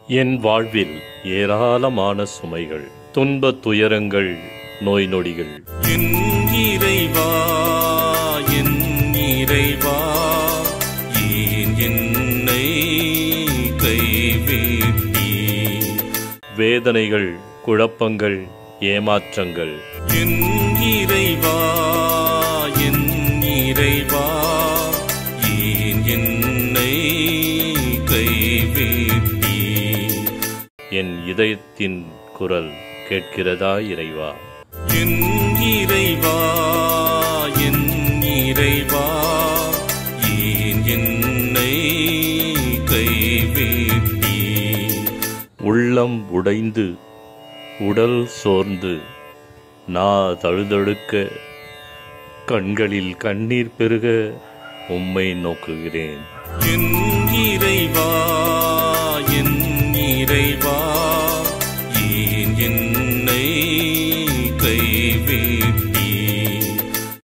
என் வாழ்வில் ஏராளமான சுமைகள் துன்ப துயரங்கள் நோய் நொடிகள் என் இறைவா என் இறைவா ஏன் என்னை கைவிட்டீ வேதனைகள் குழப்பங்கள் ஏமாற்றங்கள் என் இறைவா என் இறைவா ஏன் என்னை கைவிட்டீ என் இதயத்தின் குரல் கேட்கிறதா இறைவா என் இறைவா என் இறைவா ஏன் என்னை கைவிட்டீ உள்ளம் உடைந்து உடல் சோர்ந்து நா தழுதழுக்க கண்களில் கண்ணீர் பெருக உம்மை நோக்குகிறேன் என் இறைவா என் இறைவா ஏன் என்னை கைவிட்டீ